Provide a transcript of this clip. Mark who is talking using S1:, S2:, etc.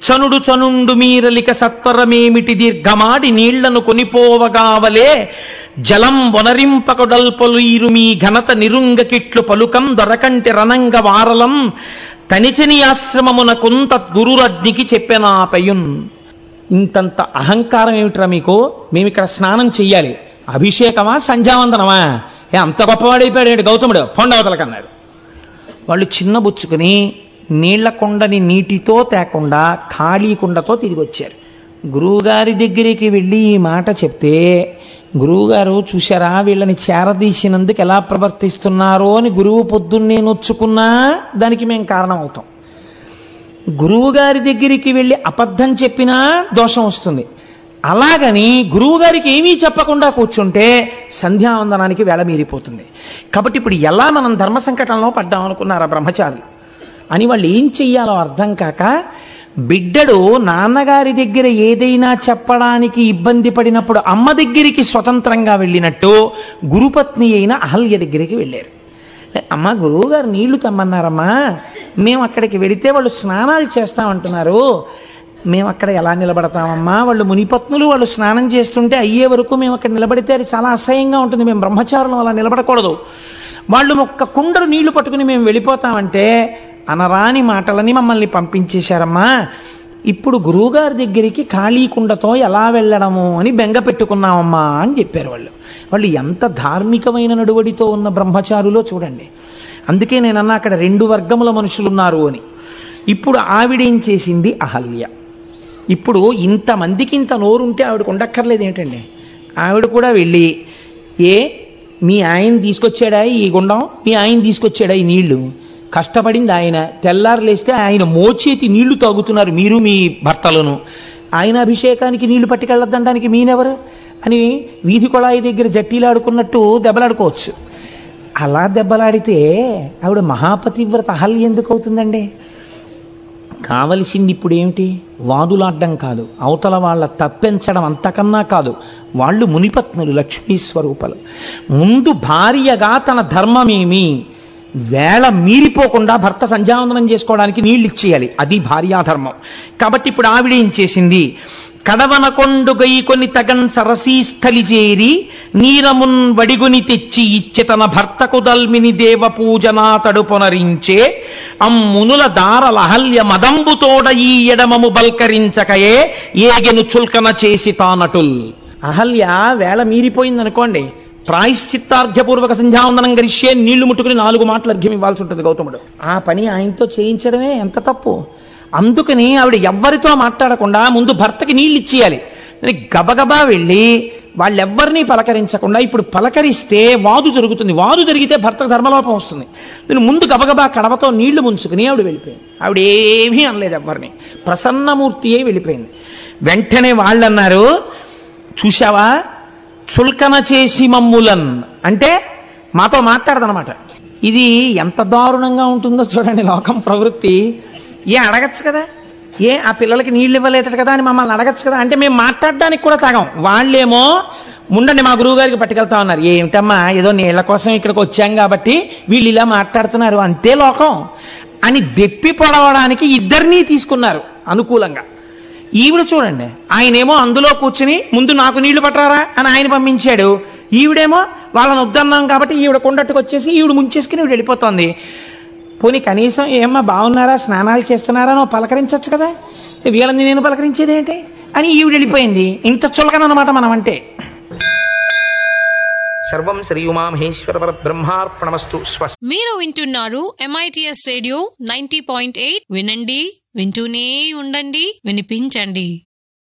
S1: చనుడు చనుండు మీరలిక సత్వరమేమిటి దీర్ఘమాడి నీళ్లను కొనిపోవగావలే జలం వనరింపకొడల్పలు మీ ఘనత నిరుంగకిట్లు పలుకం దొరకంటి రణంగ వారలం తనిచని ఆశ్రమమున కొంత గురురజ్ఞికి చెప్పెనాపయున్ ఇంతంత అహంకారం ఏమిట్రా మీకు మేము ఇక్కడ స్నానం చెయ్యాలి అభిషేకమా సంధ్యావందనమా ఏ అంత గొప్పవాడైపోయాడు గౌతముడు పొండవతలకన్నాడు వాళ్ళు చిన్నబుచ్చుకుని నీళ్ల కొండని నీటితో తేకుండా ఖాళీ కుండతో తిరిగి వచ్చారు గురువుగారి దగ్గరికి వెళ్ళి ఈ మాట చెప్తే గురువుగారు చూశారా వీళ్ళని చేరదీసినందుకు ఎలా ప్రవర్తిస్తున్నారో అని గురువు పొద్దున్నే నొచ్చుకున్నా దానికి మేము కారణం అవుతాం గురువుగారి దగ్గరికి వెళ్ళి అబద్ధం చెప్పినా దోషం వస్తుంది అలాగని గురువుగారికి ఏమీ చెప్పకుండా కూర్చుంటే సంధ్యావందనానికి వేళ మీరిపోతుంది కాబట్టి ఇప్పుడు ఎలా మనం ధర్మ సంకటంలో పడ్డాం అనుకున్నారా బ్రహ్మచారి అని వాళ్ళు ఏం చెయ్యాలో అర్థం కాక బిడ్డడు నాన్నగారి దగ్గర ఏదైనా చెప్పడానికి ఇబ్బంది పడినప్పుడు అమ్మ దగ్గరికి స్వతంత్రంగా వెళ్ళినట్టు గురుపత్ని అయిన అహల్య దగ్గరికి వెళ్ళారు అమ్మ గురువుగారు నీళ్లు తెమ్మన్నారమ్మా మేము అక్కడికి వెడితే వాళ్ళు స్నానాలు చేస్తామంటున్నారు మేము అక్కడ ఎలా నిలబడతామమ్మా వాళ్ళు మునిపత్నులు వాళ్ళు స్నానం చేస్తుంటే అయ్యే వరకు మేము అక్కడ నిలబడితే అది చాలా అసహ్యంగా ఉంటుంది మేము బ్రహ్మచారులం అలా నిలబడకూడదు వాళ్ళు ఒక్క కుండలు నీళ్లు పట్టుకుని మేము వెళ్ళిపోతామంటే అనరాని మాటలని మమ్మల్ని పంపించేశారమ్మా ఇప్పుడు గురువుగారి దగ్గరికి ఖాళీ కుండతో ఎలా వెళ్ళడము అని బెంగ పెట్టుకున్నామమ్మా అని చెప్పారు వాళ్ళు వాళ్ళు ఎంత ధార్మికమైన నడువడితో ఉన్న బ్రహ్మచారులో చూడండి అందుకే నేనన్నా అక్కడ రెండు వర్గముల మనుషులు ఉన్నారు అని ఇప్పుడు ఆవిడేం చేసింది అహల్య ఇప్పుడు ఇంతమందికి ఇంత నోరుంటే ఆవిడకు ఉండక్కర్లేదు ఏంటండి ఆవిడ కూడా వెళ్ళి ఏ మీ ఆయన తీసుకొచ్చాడా ఈ గుండం మీ ఆయన తీసుకొచ్చాడా ఈ నీళ్లు కష్టపడింది ఆయన తెల్లారు లేస్తే ఆయన మోచేతి నీళ్లు తాగుతున్నారు మీరు మీ భర్తలను ఆయన అభిషేకానికి నీళ్లు పట్టుకెళ్ళొద్దనడానికి మీనెవరు అని వీధి కొళాయి దగ్గర జట్టీలాడుకున్నట్టు దెబ్బలాడుకోవచ్చు అలా దెబ్బలాడితే ఆవిడ మహాపతివ్రత అహల్య ఎందుకు అవుతుందండి కావలసింది ఇప్పుడు ఏమిటి వాదులాడ్డం కాదు అవతల వాళ్ళ తప్పించడం అంతకన్నా కాదు వాళ్ళు మునిపత్నులు లక్ష్మీ స్వరూపాలు ముందు భార్యగా తన ధర్మమేమి వేళ మీరిపోకుండా భర్త సంధ్యావందనం చేసుకోవడానికి నీళ్ళు ఇచ్చేయాలి అది భార్యాధర్మం కాబట్టి ఇప్పుడు ఆవిడ ఏం చేసింది కడవన కొండు గైకొని తగన్ సరసీస్థలి చేరి నీరమున్ వడిగుని తెచ్చి ఇచ్చి తన భర్తకు దల్మిని దేవ పూజనా తడుపొనరించే అమ్మునుల దారలహల్య మదంబుతోడ ఈ ఎడమము బల్కరించకయే ఏగెను చుల్కన చేసి తానటుల్ అహల్య వేళ మీరిపోయిందనుకోండి ప్రాయశ్చిత్తార్థపూర్వక సంధ్యావందనం గరిష్యే నీళ్లు ముట్టుకుని నాలుగు మాటలు అర్ఘ్యం ఇవ్వాల్సి ఉంటుంది గౌతముడు ఆ పని ఆయనతో చేయించడమే ఎంత తప్పు అందుకని ఆవిడ ఎవ్వరితో మాట్లాడకుండా ముందు భర్తకి నీళ్ళు ఇచ్చేయాలి అని గబగబా వెళ్ళి వాళ్ళెవ్వరినీ పలకరించకుండా ఇప్పుడు పలకరిస్తే వాదు జరుగుతుంది వాదు జరిగితే భర్తకు ధర్మలోపం వస్తుంది నేను ముందు గబగబా కడవతో నీళ్లు ముంచుకుని ఆవిడ వెళ్ళిపోయింది ఆవిడ ఏమీ అనలేదు ఎవ్వరిని ప్రసన్నమూర్తియే వెళ్ళిపోయింది వెంటనే వాళ్ళన్నారు చూశావా చుల్కన చేసి మమ్ములన్ అంటే మాతో మాట్లాడదనమాట ఇది ఎంత దారుణంగా ఉంటుందో చూడండి లోకం ప్రవృత్తి ఏ అడగచ్చు కదా ఏ ఆ పిల్లలకి నీళ్ళు ఇవ్వలేదు కదా అని మమ్మల్ని అడగచ్చు కదా అంటే మేము మాట్లాడడానికి కూడా తాగం వాళ్ళేమో ముండండి మా గురువు గారికి పట్టుకెళ్తా ఉన్నారు ఏమిటమ్మా ఏదో నీళ్ల కోసం ఇక్కడికి వచ్చాం కాబట్టి వీళ్ళు ఇలా మాట్లాడుతున్నారు అంతే లోకం అని దెప్పి పొడవడానికి ఇద్దరినీ తీసుకున్నారు అనుకూలంగా ఈవిడ చూడండి ఆయనేమో అందులో కూర్చుని ముందు నాకు నీళ్లు పట్టరారా అని ఆయన పంపించాడు ఈవిడేమో వాళ్ళని వద్దన్నాం కాబట్టి ఈవిడ కొండట్టుకు వచ్చేసి ఈవిడ ముంచేసుకుని ఈవిడ వెళ్ళిపోతుంది పోనీ కనీసం ఏమ్మా బాగున్నారా స్నానాలు చేస్తున్నారా నువ్వు పలకరించవచ్చు కదా వీళ్ళని నేను పలకరించేది ఏంటి అని ఈవిడ వెళ్ళిపోయింది ఇంత చులకనమాట మనం అంటే సర్వం శ్రీ ఉమామహేశ్వర బ్రహ్మార్పణమస్తు స్వస్తి
S2: మీరు వింటున్నారు MITS radio ninety point eight వినండి వింటూనే ఉండండి వినిపించండి